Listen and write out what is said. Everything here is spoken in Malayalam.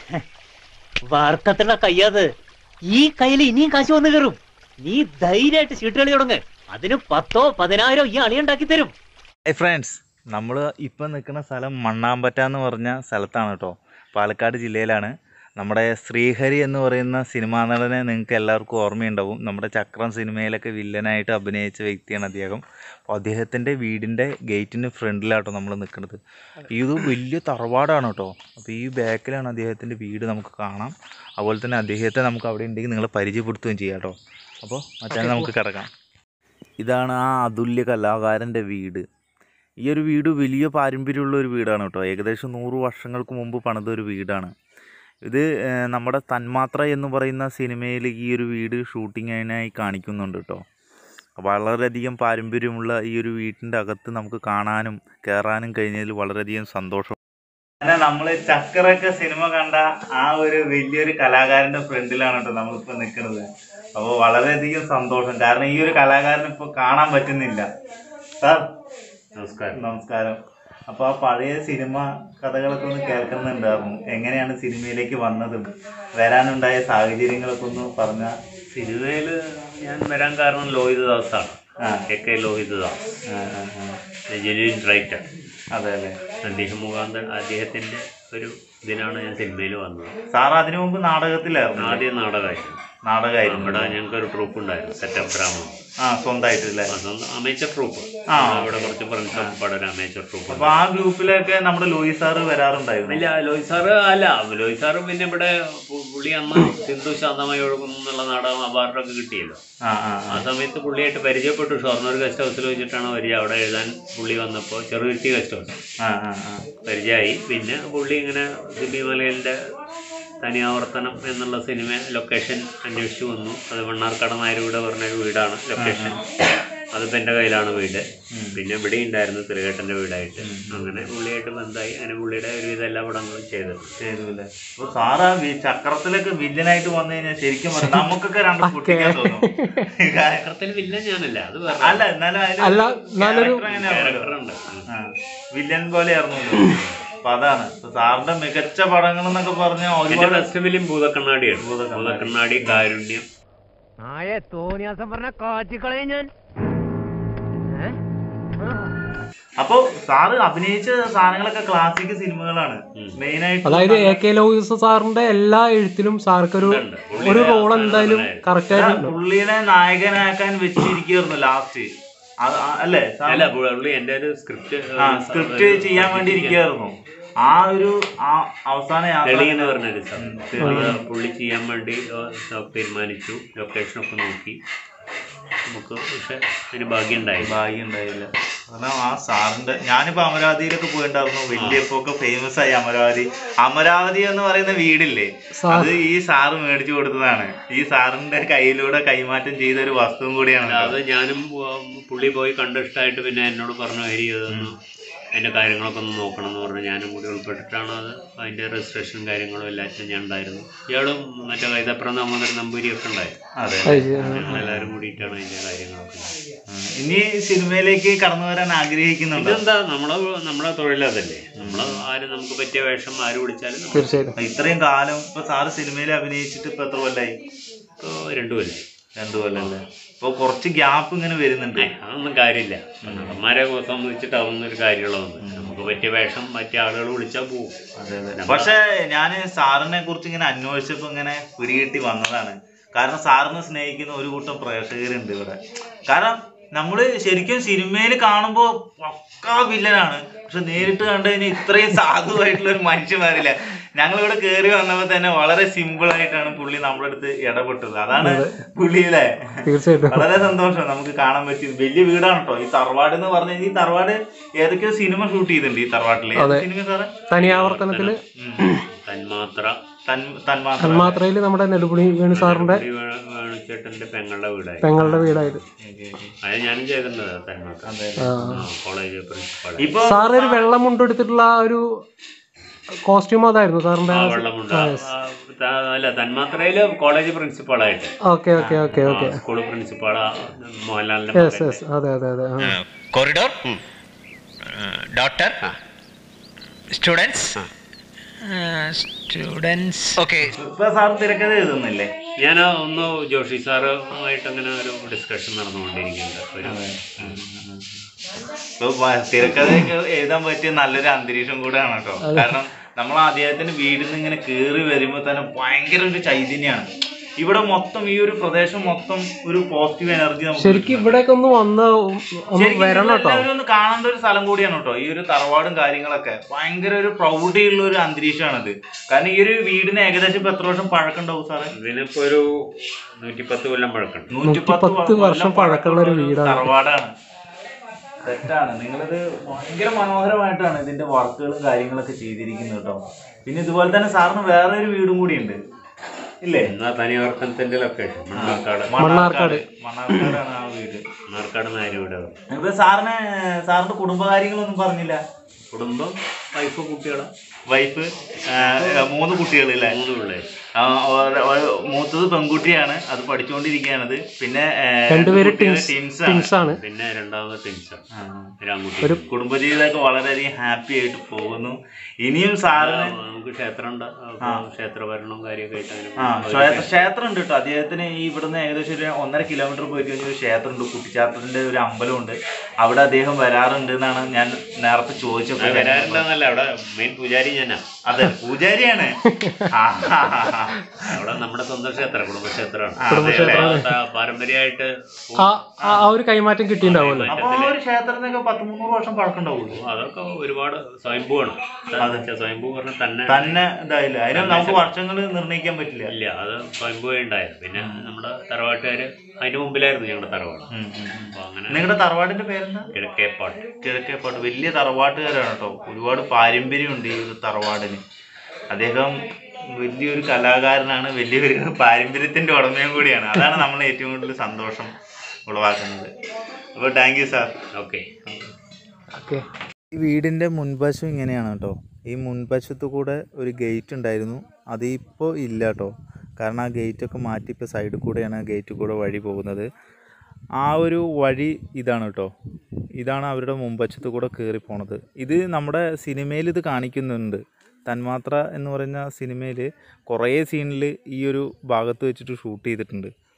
വർക്കത്തുള്ള കയ്യാത് ഈ കയ്യിൽ ഇനിയും കാശ് വന്നു കയറും നീ ധൈര്യമായിട്ട് ചീട്ട് കളി തുടങ്ങ് അതിന് പത്തോ പതിനായിരോ ഈ അളി ഉണ്ടാക്കി തരും ഹൈ ഫ്രണ്ട്സ് നമ്മൾ ഇപ്പം നിൽക്കുന്ന സ്ഥലം മണ്ണാമ്പറ്റ എന്ന് പറഞ്ഞ സ്ഥലത്താണ് കേട്ടോ പാലക്കാട് ജില്ലയിലാണ് നമ്മുടെ ശ്രീഹരി എന്ന് പറയുന്ന സിനിമാ നടനെ നിങ്ങൾക്ക് എല്ലാവർക്കും ഓർമ്മയുണ്ടാവും നമ്മുടെ ചക്രം സിനിമയിലൊക്കെ വില്ലനായിട്ട് അഭിനയിച്ച വ്യക്തിയാണ് അദ്ദേഹം അപ്പോൾ അദ്ദേഹത്തിൻ്റെ വീടിൻ്റെ ഗേറ്റിന് ഫ്രണ്ടിലാട്ടോ നമ്മൾ നിൽക്കുന്നത് ഇത് വലിയ തറവാടാണ് കേട്ടോ അപ്പോൾ ഈ ബാക്കിലാണ് അദ്ദേഹത്തിൻ്റെ വീട് നമുക്ക് കാണാം അതുപോലെ തന്നെ അദ്ദേഹത്തെ നമുക്ക് അവിടെ ഉണ്ടെങ്കിൽ നിങ്ങളെ പരിചയപ്പെടുത്തുകയും ചെയ്യാം കേട്ടോ അപ്പോൾ മച്ചാനെ നമുക്ക് കിടക്കാം ഇതാണ് ആ അതുല്യ കലാകാരൻ്റെ വീട് ഈ ഒരു വീട് വലിയ പാരമ്പര്യമുള്ള ഒരു വീടാണ് കേട്ടോ ഏകദേശം നൂറ് വർഷങ്ങൾക്ക് മുമ്പ് പണിത ഒരു വീടാണ് ഇത് ഏർ, നമ്മുടെ തന്മാത്ര എന്ന് പറയുന്ന സിനിമയിൽ ഈ ഒരു വീട് ഷൂട്ടിങ്ങിനായി കാണിക്കുന്നുണ്ട് കേട്ടോ വളരെയധികം പാരമ്പര്യമുള്ള ഈ ഒരു വീട്ടിൻ്റെ അകത്ത് നമുക്ക് കാണാനും കയറാനും കഴിഞ്ഞതിൽ വളരെയധികം സന്തോഷം നമ്മൾ ചക്കറൊക്കെ സിനിമ കണ്ട ആ ഒരു വലിയൊരു കലാകാരന്റെ ഫ്രണ്ടിലാണ് കേട്ടോ നമ്മളിപ്പോ നിൽക്കുന്നത് അപ്പോൾ വളരെയധികം സന്തോഷം കാരണം ഈ ഒരു കലാകാരൻ ഇപ്പൊ കാണാൻ പറ്റുന്നില്ല സാർ നമസ്കാരം നമസ്കാരം അപ്പൊ ആ പഴയ സിനിമ കഥകളൊക്കെ ഒന്ന് കേൾക്കുന്നുണ്ടായിരുന്നു എങ്ങനെയാണ് സിനിമയിലേക്ക് വന്നതും വരാനുണ്ടായ സാഹചര്യങ്ങളൊക്കെ ഒന്ന് പറഞ്ഞ സിനിമയിൽ ഞാൻ വരാൻ കാരണം ലോഹിത് ദാസാണ് ആ. K K Lohith Das genuine writer അതെ അല്ലേ അദ്ദേഹം മുഖാന്തരം അദ്ദേഹത്തിൻ്റെ ഒരു ഇതിനാണ് ഞാൻ സിനിമയിൽ വന്നത് സാർ അതിനു മുമ്പ് നാടകത്തിലായിരുന്നു ആദ്യം നാടകമായിരുന്നു നാടകമായിരുന്നു ഇവിടെ ഞങ്ങൾക്ക് ഒരു ട്രൂപ്പ് ഉണ്ടായിരുന്നു സെറ്റപ്പ് ഡ്രാമ ആ സ്വന്തമായിട്ടില്ലേ അതൊന്ന് അമേച്ചർ ട്രൂപ്പ് ആ. ഇവിടെ കുറച്ച് ഫ്രണ്ട്സ് പാടെ ഒരു അമേച്ചർ ട്രൂപ്പ് അപ്പൊ ആ ഗ്രൂപ്പിലൊക്കെ നമ്മുടെ ലോയി സാറ് വരാറുണ്ടായിരുന്നു ഇല്ല ലോയ് സാറ് അല്ല ലോയ് സാറ് പിന്നെ ഇവിടെ പു- പുള്ളി അന്ന് സിന്ധു ശാന്തമായി ഒഴുകുന്നു എന്നുള്ള നാടകം അവാർഡൊക്കെ കിട്ടിയല്ലോ ആ ആ ആ. ആ സമയത്ത് പുള്ളിയായിട്ട് പരിചയപ്പെട്ടു ഷൊർണൂർ ഗസ്റ്റ് ഹൗസിൽ വെച്ചിട്ടാണ് വരിക അവിടെ എഴുതാൻ പുള്ളി വന്നപ്പോൾ ചെറുകുറ്റി ഗസ്റ്റ് ഹൗസ് ആ ആ ആ പരിചയമായി പിന്നെ പുള്ളി ഇങ്ങനെ സിബി മലയിലിൻ്റെ തനിയാവർത്തനം എന്നുള്ള സിനിമ ലൊക്കേഷൻ അന്വേഷിച്ചു വന്നു അത് മണ്ണാർക്കട നായരുടെ പറഞ്ഞ ഒരു വീടാണ് ലൊക്കേഷൻ അതിപ്പോൾ എൻ്റെ കയ്യിലാണ് വീട് പിന്നെ ഇവിടെ ഉണ്ടായിരുന്നു തിരുകേട്ടൻ്റെ വീടായിട്ട് അങ്ങനെ പുള്ളിയായിട്ട് ബന്ധമായി അങ്ങനെ പുള്ളിയുടെ ഒരുവിധ എല്ലാ പടങ്ങളും ചെയ്തത് ചെയ്തല്ലേ അപ്പൊ സാറ് ആ വി- ചക്രത്തിലൊക്കെ വില്ലനായിട്ട് വന്നു കഴിഞ്ഞാൽ ശരിക്കും പറഞ്ഞാ നമുക്കൊക്കെ രണ്ട് പൊട്ടിക്കാൻ തോന്നും കാ- ചക്രത്തിൽ വില്ല ഞാനല്ല അത് അല്ല എന്നാലും അതില് അല്ല, നല്ലൊരു character അങ്ങനെയാണല്ലോ. വേറെ ആ, വില്ലൻ പോലെയായിരുന്നു അപ്പൊ അതാണ് ഇപ്പൊ സാറിന്റെ മികച്ച പടങ്ങൾ എന്നൊക്കെ പറഞ്ഞാൽ എൻ്റെ ഒരുപാട് ഫസ്റ്റ് ഫിലിം ഭൂതക്കണ്ണാടിയാണ് ഭൂതക്കണ്ണാടി കാരുണ്യം ആയെ തോന്നിയാസം പറഞ്ഞ കാച്ചിക്കളയും ഞാൻ അപ്പൊ സാറ് അഭിനയിച്ച സാധനങ്ങളൊക്കെ ക്ലാസിക് സിനിമകളാണ് മെയിൻ ആയിട്ട് അതായത് എ കെ ലോഹിസ് സാറിന്റെ എല്ലാ എഴുത്തിലും സാർക്കൊരു ഉണ്ട്. പുള്ളിയുടെ ഒരു റോൾ അവസാനം എന്തായാലും ഉണ്ടായിരുന്നു. കറക്റ്റ് ആ, ആയിട്ട് പുള്ളിനെ നായകനാക്കാൻ വെച്ചിരിക്കുന്നു ലാസ്റ്റ് അല്ലേ സാർ അല്ല പുള്ളി എൻ്റെ ഒരു സ്ക്രിപ്റ്റ് ആ സ്ക്രിപ്റ്റ് ചെയ്യാൻ വേണ്ടി ഇരിക്കുകയായിരുന്നു ആ ഒരു ആ അവസാന യാത്ര തെളി എന്ന് പറഞ്ഞൊരു സ്ഥലം അത് പുള്ളി ചെയ്യാൻ വേണ്ടി ഏഹ്, തീരുമാനിച്ചു ലൊക്കേഷനൊക്കെ നോക്കി നമുക്ക് പക്ഷെ അതിന് ഭാഗ്യം ഉണ്ടായി ഭാഗ്യം ഉണ്ടായില്ല കാരണം ആ സാറിന്റെ ഞാനിപ്പോ അമരാവതിയിലൊക്കെ പോയിണ്ടായിരുന്നു വലിയപ്പൊക്കെ ഫേമസ് ആയി അമരാവതി അമരാവതി എന്ന് പറയുന്ന വീടില്ലേ അത് ഈ സാറ് മേടിച്ചു കൊടുത്തതാണ് ഈ സാറിന്റെ കയ്യിലൂടെ കൈമാറ്റം ചെയ്ത ഒരു വസ്തുവും കൂടിയാണ് അത് ഞാനും ഉം, പുള്ളി പോയി കണ്ട ഇഷ്ടമായിട്ട് പിന്നെ എന്നോട് പറഞ്ഞു ഹരി അതൊന്ന് അതിൻ്റെ കാര്യങ്ങളൊക്കെ ഒന്ന് നോക്കണം എന്ന് പറഞ്ഞ് ഞാനും കൂടി ഉൾപ്പെട്ടിട്ടാണ് അത് അതിൻ്റെ രജിസ്ട്രേഷനും കാര്യങ്ങളും എല്ലാറ്റും ഞാൻ ഉണ്ടായിരുന്നു ഇയാളും മറ്റേ കൈതപ്പുറം ദാമോദരൻ നമ്പൂരിയൊക്കെ ഉണ്ടായിരുന്നു അതെ ഞങ്ങളെല്ലാവരും കൂടിയിട്ടാണ് അതിൻ്റെ കാര്യങ്ങളൊക്കെ ഉണ്ടായത്. ഉം. ഇനി സിനിമയിലേക്ക് കടന്നു വരാൻ ആഗ്രഹിക്കുന്നുണ്ടോ ഇതെന്താ നമ്മളെ നമ്മളെ തൊഴിലതല്ലേ നമ്മൾ ആരും നമുക്ക് പറ്റിയ വേഷം ആര് വിളിച്ചാലും നമ്മൾ തീർച്ചയായിട്ടും ഇത്രയും കാലം ഇപ്പൊ സാറ് സിനിമയിൽ അഭിനയിച്ചിട്ട് ഇപ്പൊ എത്ര കൊല്ലായി ഇപ്പോൾ രണ്ടു കൊല്ലം രണ്ടു കൊല്ലല്ലേ ഇപ്പൊ കുറച്ച് ഗ്യാപ്പ് ഇങ്ങനെ വരുന്നുണ്ട് അതൊന്നും കാര്യമില്ല നടന്മാരെ സംബന്ധിച്ചിട്ട് അതൊന്നും ഒരു കാര്യമുള്ളതൊന്നും നമുക്ക് പറ്റിയ വേഷം മറ്റേ ആളുകൾ വിളിച്ചാൽ പോകും അതെ അതെ പക്ഷെ ഞാൻ സാറിനെ കുറിച്ച് ഇങ്ങനെ അന്വേഷിച്ചപ്പോ ഇങ്ങനെ പിടികിട്ടി വന്നതാണ് കാരണം സാറിനെ സ്നേഹിക്കുന്ന ഒരു കൂട്ടം പ്രേക്ഷകരുണ്ട് ഇവിടെ കാരണം നമ്മള് ശരിക്കും സിനിമയിൽ കാണുമ്പോ പക്കാ വില്ലനാണ് പക്ഷെ നേരിട്ട് കണ്ടു കഴിഞ്ഞാൽ ഇത്രയും സാധുവായിട്ടുള്ള ഒരു മനുഷ്യന്മാരില്ല ഞങ്ങൾ ഇവിടെ കയറി വന്നപ്പോ തന്നെ വളരെ സിമ്പിൾ ആയിട്ടാണ് പുള്ളി നമ്മുടെ അടുത്ത് ഇടപെട്ടത് അതാണ് പുള്ളിയിലെ തീർച്ചയായിട്ടും വളരെ സന്തോഷം നമുക്ക് കാണാൻ പറ്റി വലിയ വീടാണ് കേട്ടോ ഈ തറവാട് എന്ന് പറഞ്ഞ ഈ തറവാട് ഏതൊക്കെയോ സിനിമ ഷൂട്ട് ചെയ്തിട്ടുണ്ട് ഈ തറവാട്ടില് ഏത് സിനിമ സാറേ തനിയാവർത്തനത്തില് തന്മാത്ര തൻ തന്മാത്ര തന്മാത്രയില് നമ്മുടെ നെടുപുണി വേണു സാറിന്റെ ഈ വേണു- വേണുചേട്ടന്റെ പെങ്ങളുടെ വീടായി പെങ്ങളുടെ വീടായത് അത് ഞാനും ചെയ്തിട്ടുണ്ട് തന്മാത്ര ആ. ആ, കോളേജ് പ്രിൻസിപ്പാൾ ഇപ്പൊ സാറ് ഒരു വെള്ളം മുണ്ടെടുത്തിട്ടുള്ള ആ ഒരു കോസ്റ്റ്യൂം അതായിരുന്നു സാറിന്റെ ആ വെള്ളമുണ്ട് ആ, ത- അല്ല തന്മാത്രയില് കോളേജ് പ്രിൻസിപ്പാളായിട്ട് okay okay okay okay school principal മോഹൻലാലിന്റെ യെസ് യെസ് അതെ അതെ അതെ ആ. corridor, uh, daughter, students, students okay ഇപ്പൊ സാർ തിരക്കഥ എഴുതുന്നില്ലേ ഞാൻ ഒന്ന് ജോഷി സാറുമായിട്ട് അങ്ങനെ ഒരു ഡിസ്കഷൻ നടന്നുകൊണ്ടിരിക്കുന്നുണ്ട് ഒരു ഇപ്പൊ വ- തിരക്കഥയൊക്കെ എഴുതാൻ പറ്റിയ നല്ലൊരു അന്തരീക്ഷം കൂടെയാണ് കേട്ടോ കാരണം നമ്മൾ അദ്ദേഹത്തിന്റെ വീടിൽ നിന്ന് ഇങ്ങനെ കേറി വരുമ്പോ തന്നെ ഭയങ്കര ഒരു ചൈതന്യാണ് ഇവിടെ മൊത്തം ഈ ഒരു പ്രദേശം മൊത്തം ഒരു പോസിറ്റീവ് എനർജി നമുക്ക് ശരിക്കും കിട്ടുന്നുണ്ട്. ഇവിടേക്ക് ഒന്ന് വന്ന് ഒന്ന് ശരിക്കും വരണം നിങ്ങൾ കേട്ടോ എല്ലാവരും ഒന്ന് കാണേണ്ട ഒരു സ്ഥലം കൂടിയാണ് കേട്ടോ ഈ ഒരു തറവാടും കാര്യങ്ങളൊക്കെ ഭയങ്കര ഒരു പ്രൗഢിയുള്ള ഒരു അന്തരീക്ഷമാണിത് കാരണം ഈ ഒരു വീടിന് ഏകദേശം ഇപ്പൊ എത്ര വർഷം പഴക്കണ്ടാവും സാറേ ഇതിനിപ്പോ ഒരു നൂറ്റിപ്പത്ത് കൊല്ലം പഴക്കമുണ്ട് നൂറ്റിപ്പത്ത് നൂറ്റിപ്പത്ത് വർഷം പഴക്കമുള്ള ഒരു വീടാണ്. തറവാടാണ് തെറ്റാണ് നിങ്ങളിത് ഭയങ്കര മനോഹരമായിട്ടാണ് ഇതിന്റെ വർക്കുകളും കാര്യങ്ങളൊക്കെ ചെയ്തിരിക്കുന്നത് കേട്ടോ പിന്നെ ഇതുപോലെ തന്നെ സാറിന് വേറെ ഒരു വീടും കൂടി ഉണ്ട് ഇല്ലേ എന്നാ തനിയാവർത്തനത്തിന്റെ ലൊക്കേഷൻ മണ്ണാർക്കാട് മണ്ണാർക്കാട്. മണ്ണാർക്കാടാണ് ആ വീട് മണ്ണാർക്കാട് നായരുടെ ഇപ്പൊ സാറിന് സാറിന്റെ കുടുംബകാര്യങ്ങളൊന്നും പറഞ്ഞില്ല കുടുംബം വൈഫ് കുട്ടികളെ വൈഫ് മൂന്ന് കുട്ടികളില്ലേ മൂന്ന് പിള്ളേർ ആ, ഒര- ഒര- മൂത്തത് പെൺകുട്ടിയാണ് അത് പഠിച്ചുകൊണ്ടിരിക്കുകയാണത് പിന്നെ ആ, രണ്ടുപേര് കുട്ടികള് ടിൻസ് teens ആണ്. ടിൻസ് ആണ് പിന്നെ രണ്ടാമത് ടെൻഷൻ ആ. രാമകുട്ടി ഒരു കുടുംബജീവിതമൊക്കെ വളരെയധികം ഹാപ്പി ആയിട്ട് പോകുന്നു ഇനിയും സാറിന് നമുക്ക് ക്ഷേത്രമുണ്ട് അപ്പൊ ക്ഷേത്രഭരണവും കാര്യമൊക്കെ ആയിട്ട് അങ്ങനെ ആ പോകുന്നു. ക്ഷേത്ര ക്ഷേത്രം ഉണ്ട് കേട്ടോ അദ്ദേഹത്തിന് ഈ ഇവിടുന്ന് ഏകദേശം ഒരു ഒന്നര കിലോമീറ്റർ പോയിട്ട് കഴിഞ്ഞ ഒരു ക്ഷേത്രം ഉണ്ട് കുട്ടിച്ചാത്തത്തിന്റെ ഒരു അമ്പലമുണ്ട് അവിടെ അദ്ദേഹം വരാറുണ്ട് എന്നാണ് ഞാൻ നേരത്തെ ആ, ചോദിച്ചപ്പോൾ വരാറുണ്ടെന്നല്ല അവിടെ മെയിൻ പൂജാരി ഞാനാ അതെ പൂജാരിയാണ് ആ, ആ, ആ, അവിടെ നമ്മുടെ സ്വന്തം ക്ഷേത്രം കുടുംബക്ഷേത്രമാണ് ആ, അതെ അല്ലേ? ആ, പാരമ്പര്യമായിട്ട് ആ ആ ആ ഒരു കൈമാറ്റം കിട്ടിയിട്ടുണ്ടാവുമല്ലോ അപ്പൊ ആ ഒരു ക്ഷേത്രത്തിനൊക്കെ പത്ത് മുന്നൂറ് വർഷം പഴക്കമുണ്ടാവുള്ളൂ അതൊക്കെ ഒരുപാട് സ്വയംഭൂവാണ് അതെ സ്വയംഭൂ പറഞ്ഞ തന്നെ തന്നെ ഇതായില്ല അതിന് നമുക്ക് വർഷങ്ങൾ നിർണ്ണയിക്കാൻ പറ്റില്ല ഇല്ല അത് സ്വയംഭൂ ഉണ്ടായത് പിന്നെ നമ്മുടെ തറവാട്ടുകാര് അതിന്റെ മുമ്പിലായിരുന്നു ഞങ്ങളുടെ തറവാട് ഉം, ഉം, ഉം. അപ്പൊ അങ്ങനെ നിങ്ങളുടെ തറവാടിന്റെ പേരെന്താ കിഴക്കേപ്പാട്ട് കിഴക്കേപ്പാട്ട് വലിയ തറവാട്ടുകാരാണ് കേട്ടോ ഒരുപാട് പാരമ്പര്യമുണ്ട് ഈ ഒരു തറവാടിന് അദ്ദേഹം വലിയൊരു കലാകാരനാണ് വലിയൊരു പാരമ്പര്യത്തിന്റെ ഉടമയും കൂടിയാണ് അതാണ് നമ്മൾ ഏറ്റവും കൂടുതൽ സന്തോഷം ഉളവാക്കുന്നത് അപ്പോൾ thank you sir okay okay ഈ വീടിൻ്റെ മുൻവശം ഇങ്ങനെയാണ് കേട്ടോ ഈ മുൻവശത്ത് കൂടെ ഒരു ഗേറ്റ് ഉണ്ടായിരുന്നു അതിപ്പോൾ ഇല്ല കേട്ടോ കാരണം ആ ഗേറ്റൊക്കെ മാറ്റി ഇപ്പോൾ സൈഡിൽ കൂടെയാണ് ആ ഗേറ്റ് കൂടെ വഴി പോകുന്നത് ആ ഒരു വഴി ഇതാണ് കേട്ടോ ഇതാണ് അവരുടെ മുൻവശത്ത് കൂടെ കയറി പോണത് ഇത് നമ്മുടെ സിനിമയിൽ ഇത് കാണിക്കുന്നുണ്ട് തന്മാത്ര എന്ന് പറയുന്ന സിനിമയിൽ കുറേ സീനിൽ ഈ ഒരു ഭാഗത്ത് വെച്ചിട്ട് ഷൂട്ട് ചെയ്തിട്ടുണ്ട്